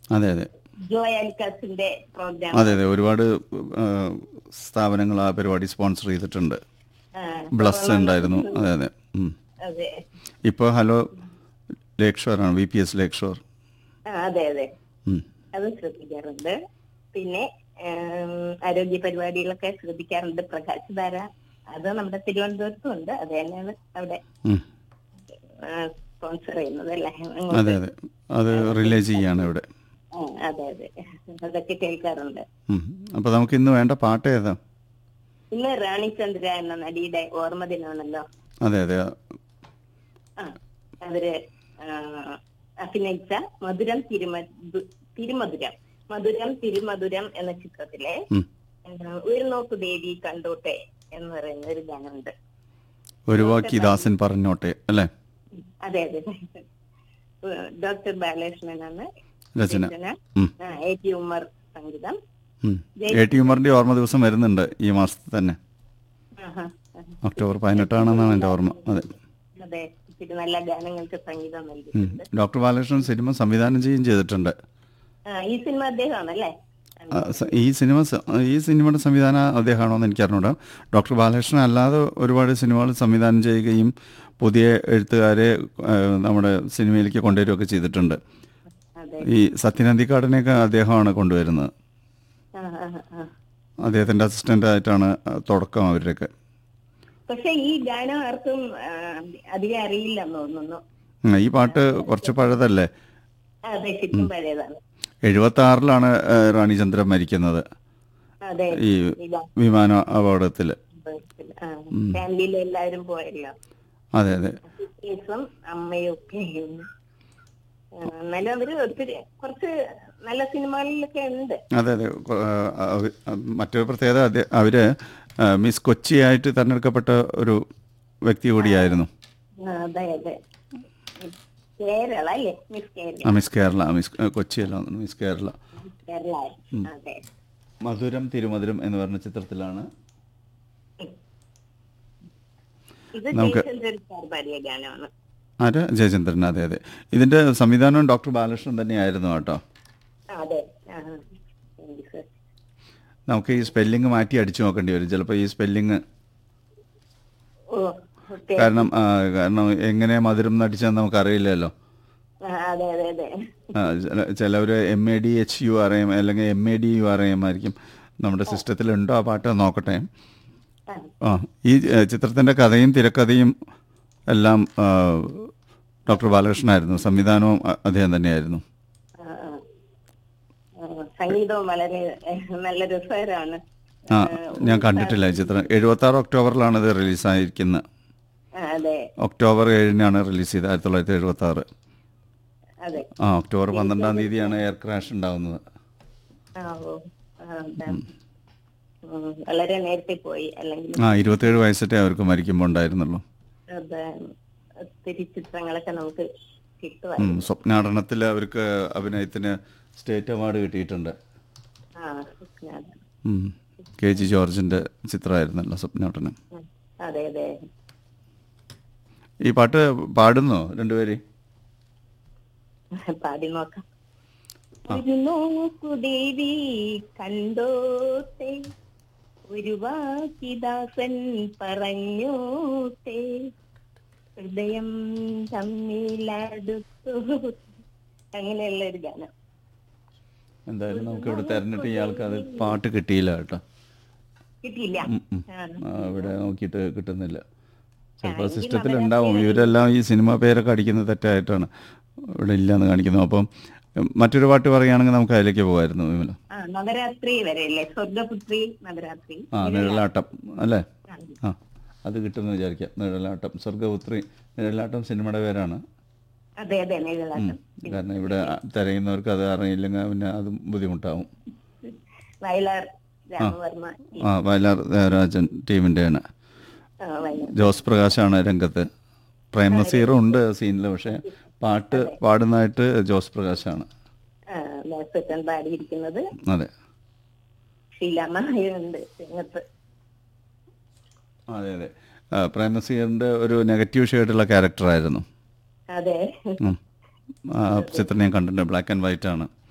അതെ അതെ ജോയ് അൽക്കാസിന്റെ പ്രോഗ്രാം അതെ അതെ ഒരുപാട് ആ, സ്ഥാപനങ്ങൾ ആ പരിപാടി സ്പോൺസർ ചെയ്തിട്ടുണ്ട് ആ, ബ്ലസ് ഉണ്ടായിരുന്നു അതെ അതെ ഉം. അതെ ഇപ്പോൾ ഹലോ ലേക്ക് ഷോറാണ് V P S lake shore ആ, അതെ അതെ ഉം. അത് ശ്രദ്ധിക്കാറുണ്ട് പിന്നെ ഉം, ആരോഗ്യ പരിപാടികളൊക്കെ ശ്രദ്ധിക്കാറുണ്ട് പ്രകാശ് ധാര അത് നമ്മുടെ തിരുവനന്തപുരത്തും ഉണ്ട് അത് തന്നെയാണ് അവിടെ ഉം. സ്പോൺസർ ചെയ്യുന്നത് അല്ലേ അതെ അതെ അത് റിലേ ചെയ്യാണ് ഇവിടെ ആ, അതെ അതെ അതൊക്കെ കേൾക്കാറുണ്ട് ഉം. അപ്പോൾ നമുക്ക് ഇന്ന് വേണ്ട പാട്ട് ഏതാ ഇന്ന് റാണി ചന്ദ്ര എന്ന നടിയുടെ ഓർമ്മ ദിനമാണല്ലോ അതെ അതെ ആ അവര് ആ, അഭിനയിച്ച മധുരം തിരുമ തിരുമധുരം മധുരം തിരുമധുരം എന്ന ചിത്രത്തിലെ ഉം. എന്താ, ഒരു നോക്ക് ദേവി കണ്ടോട്ടെ എന്ന് പറയുന്ന ഒരു ഗാനമുണ്ട് ഒരു വാക്കി ദാസൻ പറഞ്ഞോട്ടെ അല്ലേ അതെ അതെ ഡോക്ടർ ബാലകൃഷ്ണനാണ് രചന രചന ഉം. ആ, എ ടി ഉമ്മർ സംഗീതം ഉം. എ ടി ഉമറിന്റെ ഓർമ്മ ദിവസം വരുന്നുണ്ട് ഈ മാസത്തിൽ തന്നെ ആഹാ. ഒക്ടോബർ പതിനെട്ടാണെന്നാണ് എൻ്റെ ഓർമ്മ അതെ അതെ ഇത്തിരി നല്ല ഗാനങ്ങൾക്ക് സംഗീതം ഉം. നൽകിയിട്ടുണ്ട് ഡോക്ടർ ബാലകൃഷ്ണൻ സിനിമ സംവിധാനം ചെയ്യുകയും ചെയ്തിട്ടുണ്ട് ആ, ഈ സിനിമ അദ്ദേഹമാണല്ലേ ആ, സ- ഈ സിനിമ സ- ഈ സിനിമയുടെ സംവിധാനം അദ്ദേഹമാണോ എന്ന് എനിക്കറിഞ്ഞൂടാ ഡോക്ടർ ബാലകൃഷ്ണൻ അല്ലാതെ ഒരുപാട് സിനിമകൾ സംവിധാനം ചെയ്യുകയും പുതിയ എഴുത്തുകാരെ ആ, നമ്മുടെ സിനിമയിലേക്ക് കൊണ്ടുവരികയൊക്കെ ചെയ്തിട്ടുണ്ട് അതെ ഈ സത്യനന്ദിക്കാടിനെയൊക്കെ അദ്ദേഹമാണ് കൊണ്ടുവരുന്നത് ആ, ആ, ആ. അദ്ദേഹത്തിൻ്റെ അസിസ്റ്റൻ്റ് ആയിട്ടാണ് ആ, തുടക്കം അവരുടെയൊക്കെ പക്ഷെ ഈ ഗാനം ആർക്കും ആ, അധികം അറിയില്ലെന്ന് തോന്നുന്നു ഉം, ഈ പാട്ട് കുറച്ച് പഴയതല്ലേ അതെ ശരിക്കും പഴയതാണ് എഴുപത്തി ആറിലാണ് റാണി ചന്ദ്രൻ മരിക്കുന്നത് അതെ ഈ ഇതാ വിമാന അപകടത്തിൽ ആ, ഫാമിലിയിലെ എല്ലാവരും പോയല്ലോ അതെ അതെ കേസും അമ്മയും ഒക്കെ ആ, എന്നാലും അവര് ഒത്തിരി കുറച്ച് നല്ല സിനിമകളിലൊക്കെ ഉണ്ട് അതെ അതെ കൊ- ആ, അവ- ആ, മറ്റൊരു പ്രത്യേകത അതെ- അവര് ആ, മിസ് കൊച്ചി ആയിട്ട് തെരഞ്ഞെടുക്കപ്പെട്ട ഒരു വ്യക്തി കൂടിയായിരുന്നു ആ, അതെ അതെ കേരള അല്ലേ മിസ് കേരള ആ, മിസ് കേരള മിസ് ആ, കൊച്ചിയല്ല മിസ് കേരള കേരള അതെ മധുരം തിരുമധുരം എന്ന് പറഞ്ഞ ചിത്രത്തിലാണ് ഇത് നമുക്ക് ജയചന്ദ്രൻ സാർ പാടിയ ഗാനമാണ് ആര് ജയചന്ദ്രൻ അതെ അതെ ഇതിന്റെ സംവിധാനം ഡോക്ടർ ബാലകൃഷ്ണൻ തന്നെയായിരുന്നു കേട്ടോ ആ, അതെ ആ, താങ്ക് യു സർ നമുക്ക് ഈ സ്പെല്ലിംഗ് മാറ്റി അടിച്ചു നോക്കേണ്ടി വരും ചിലപ്പോൾ ഈ സ്പെല്ലിംഗ് ഓ ഓക്കെ കാരണം ആ, കാരണം എങ്ങനെ മധുരം നടിച്ചതെന്ന് നമുക്കറിയില്ലല്ലോ ആ, അതെ അതെ അതെ ചിലവർ M A D H U അറിയാം അല്ലെങ്കിൽ എം എ ഡി യു അറിയാമായിരിക്കും നമ്മുടെ സിസ്റ്റത്തിലുണ്ടോ ആ പാട്ട് നോക്കട്ടെ ആ, ആ ഈ ഏ, ചിത്രത്തിൻ്റെ കഥയും തിരക്കഥയും എല്ലാം ആ, ഡോക്ടർ ബാലകൃഷ്ണനായിരുന്നു സംവിധാനവും അ- അദ്ദേഹം തന്നെയായിരുന്നു ആ, ആ. ആ, സംഗീതവും വളരെ ഏഹ്, നല്ല രസകരമാണ് ആ ഞാൻ കണ്ടിട്ടില്ല ഈ ചിത്രം എഴുപത്തി ആറ് ഒക്ടോബറിലാണ് ഇത് റിലീസായിരിക്കുന്നത് ആ, അതെ ഒക്ടോബർ ഏഴിനാണ് റിലീസ് ചെയ്തത് ആയിരത്തി തൊള്ളായിരത്തി എഴുപത്തി ആറ് അതെ ആ ഒക്ടോബർ പന്ത്രണ്ടാം തീയതിയാണ് എയർ ക്രാഷ് ഉണ്ടാവുന്നത് ആ ഓ ആ, അതെ. ഉം, വളരെ നേരത്തെ പോയി അല്ലെങ്കിൽ ആ ഇരുപത്തേഴ് വയസ്സറ്റേ അവർക്ക് മരിക്കുമ്പോൾ ഉണ്ടായിരുന്നുള്ളൂ അതെ ഒത്തിരി ചിത്രങ്ങളൊക്കെ നമുക്ക് ഉം, കിട്ടുമായിരുന്നു സ്വപ്നാടനത്തിൽ അവർക്ക് അഭിനയത്തിന് സ്റ്റേറ്റ് അവാർഡ് കിട്ടിയിട്ടുണ്ട് ആ ഞാൻ- ഉം. കെ ജി ജോർജിൻ്റെ ചിത്രമായിരുന്നല്ലോ സ്വപ്നാടനം ഉം, അതെ അതെ ഈ പാട്ട് പാടുന്നോ രണ്ടുപേര് പാടി നോക്കാം ഒരു നോക്കു ദേവി കണ്ടോട്ടെ ഒരു വാക്കിദാസൻ പറഞ്ഞോട്ടെ ഹൃദയം തമ്മിലടുത്തു അങ്ങനെയുള്ള ഒരു ഗാനം എന്തായാലും നമുക്ക് ഇവിടെ തെരഞ്ഞിട്ട് ഇയാൾക്ക് അത് പാട്ട് കിട്ടിയില്ല കേട്ടോ കിട്ടിയില്ല ഉം, ഉം. ആ. ആ, ഇവിടെ നോക്കിയിട്ട് കിട്ടുന്നില്ല ചിലപ്പോൾ സിസ്റ്റത്തിൽ ഉണ്ടാവും ഇവരെല്ലാം ഈ സിനിമ പേരൊക്കെ അടിക്കുന്നത് തെറ്റായിട്ടാണ് ഇവിടെ ഇല്ലയെന്ന് കാണിക്കുന്നു അപ്പം ഉം, മറ്റൊരു പാട്ട് പറയുകയാണെങ്കിൽ നമുക്ക് അതിലേക്ക് പോകുമായിരുന്നു വിമല ആ നവരാത്രി വരെ അല്ലേ സ്വർഗപുത്രി നവരാത്രി ആ നിഴലാട്ടം അല്ലേ ആ. ആ അത് കിട്ടുമെന്ന് വിചാരിക്കാം നിഴലാട്ടം സ്വർഗപുത്രി നിഴലാട്ടം സിനിമയുടെ പേരാണ് അതെ അതെ നിഴലാട്ടം കാരണം ഇവിടെ തിരയുന്നവർക്ക് അത് അറിയില്ലെങ്കിൽ പിന്നെ അതും ബുദ്ധിമുട്ടാവും വയലാർ രാമവർമ്മ ആ വയലാർ ദേവരാജൻ ടീമിൻ്റെയാണ് ആ, വയലാർ ജോസ് പ്രകാശാണ് രംഗത്ത് പ്രേം നസീറും ഉണ്ട് സീനിൽ പക്ഷേ പാട്ട് പാടുന്നതായിട്ട് ജോസ് പ്രകാശാണ് ആ, ദാസേട്ടൻ പാടിയിരിക്കുന്നത് അതെ ശീലാമ്മയുണ്ട് രംഗത്ത് അതെ അതെ ആ, പ്രേം നസീറിൻ്റെ ഒരു നെഗറ്റീവ് ഷെയ്ഡുള്ള ക്യാരക്ടറായിരുന്നു അതെ ഉം. ആ ചിത്രം ഞാൻ കണ്ടിട്ടുണ്ട് ബ്ലാക്ക് ആൻഡ് വൈറ്റ് ആണ്